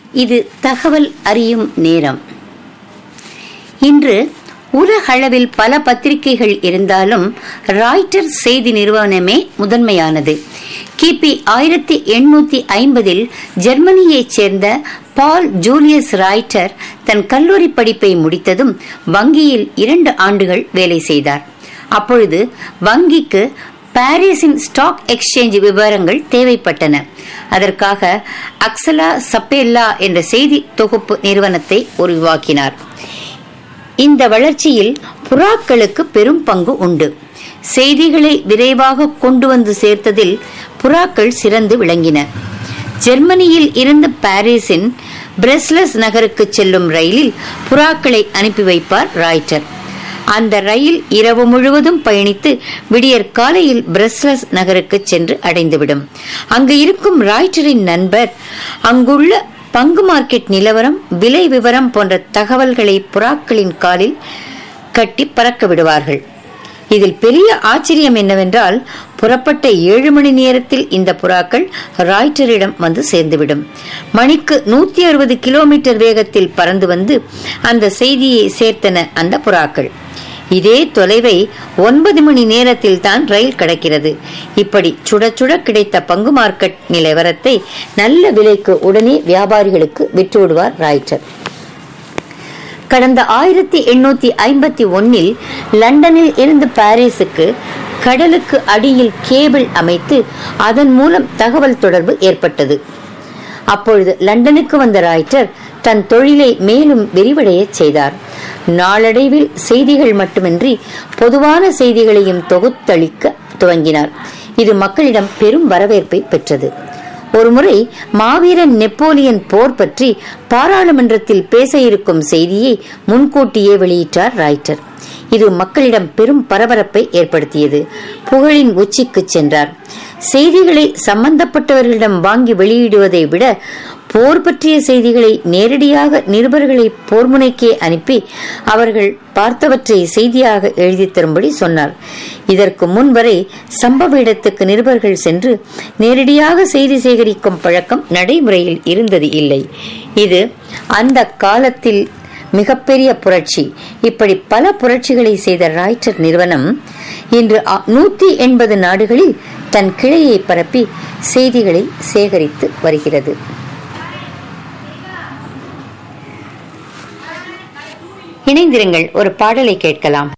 இது தகவல் அறியும் நேரம் இன்று உலகளவில் பல பத்திரிகைகள் இருந்தாலும் ராய்ட்டர் செய்தி நிறுவனமே முதன்மையானது கிபி ஆயிரத்தி எண்ணூத்தி ஐம்பதில் ஜெர்மனியைச் சேர்ந்த பால் ஜூலியஸ் ராய்ட்டர் தன் கல்லூரி படிப்பை முடித்ததும் வங்கியில் இரண்டு ஆண்டுகள் வேலை செய்தார் அப்பொழுது வங்கிக்கு பாரிஸின் ஸ்டாக் எக்ஸ்சேஞ்ச் விவரங்கள் தேவைப்பட்டன அதற்காக அக்சலா சப்பேல்லா என்ற செய்தி தொகுப்பு நிறுவனத்தை உருவாக்கினார் இந்த வளர்ச்சியில் புறாக்களுக்கு பெரும் பங்கு உண்டு செய்திகளை விரைவாக கொண்டு வந்து சேர்த்ததில் புறாக்கள் சிறந்து விளங்கின ஜெர்மனியில் இருந்து பாரிஸின் பிரெஸ்லஸ் நகருக்கு செல்லும் ரயிலில் புறாக்களை அனுப்பி வைப்பார் ராய்ட்டர் அந்த ரயில் இரவு முழுவதும் பயணித்து விடியற் காலையில் பிரஸ்லஸ் நகருக்கு சென்று அடைந்துவிடும் அங்கு இருக்கும் ராய்ட்டரின் நண்பர் அங்குள்ள பங்கு மார்க்கெட் நிலவரம் விலை விவரம் போன்ற தகவல்களை புறாக்களின் காலில் கட்டி பறக்க விடுவார்கள் இதில் பெரிய ஆச்சரியம் என்னவென்றால் புறப்பட்ட ஏழு மணி நேரத்தில் இந்த புறாக்கள் ராய்ட்டரிடம் வந்து சேர்ந்துவிடும் மணிக்கு நூத்தி அறுபது கிலோமீட்டர் வேகத்தில் பறந்து வந்து அந்த செய்தியை சேர்த்தன அந்த புறாக்கள் இதே தொலைவை ஒன்பது மணி நேரத்தில் தான் ரயில் கடக்கிறது இப்படி சுட சுட கிடைத்த பங்கு மார்க்கெட் நிலவரத்தை நல்ல விலைக்கு உடனே வியாபாரிகளுக்கு விற்றுவிடுவார் ராய்ட்டர் கடந்த ஆயிரத்தி எண்ணூத்தி ஐம்பத்தி ஒன்னில் லண்டனில் இருந்து பாரிஸுக்கு கடலுக்கு அடியில் கேபிள் அமைத்து அதன் மூலம் தகவல் தொடர்பு ஏற்பட்டது அப்பொழுது லண்டனுக்கு வந்த ராய்ட்டர் தன் தொழிலை மேலும் விரிவடைய செய்தார் நாளடைவில் செய்திகள் மட்டுமின்றி பொதுவான செய்திகளையும் தொகுத்தளிக்க துவங்கினார் இது மக்களிடம் பெரும் வரவேற்பை பெற்றது ஒருமுறை மாவீரன் நெப்போலியன் போர் பற்றி பாராளுமன்றத்தில் பேச இருக்கும் செய்தியை முன்கூட்டியே வெளியிட்டார் ராய்ட்டர் இது மக்களிடம் பெரும் பரபரப்பை ஏற்படுத்தியது புகழின் உச்சிக்கு சென்றார் செய்திகளை சம்பந்தப்பட்டவர்களிடம் வாங்கி வெளியிடுவதை விட போர் பற்றிய செய்திகளை நேரடியாக நிருபர்களை போர்முனைக்கே அனுப்பி அவர்கள் பார்த்தவற்றை செய்தியாக எழுதி தரும்படி சொன்னார் இதற்கு முன் வரை சம்பவ இடத்துக்கு நிருபர்கள் சென்று நேரடியாக செய்தி சேகரிக்கும் பழக்கம் நடைமுறையில் இருந்தது இல்லை இது அந்த காலத்தில் மிகப்பெரிய புரட்சி இப்படி பல புரட்சிகளை செய்த ராய்ட்டர் நிறுவனம் இன்று நூத்தி எண்பது நாடுகளில் தன் கிளையை பரப்பி செய்திகளை சேகரித்து வருகிறது இணைந்திருங்கள் ஒரு பாடலை கேட்கலாம்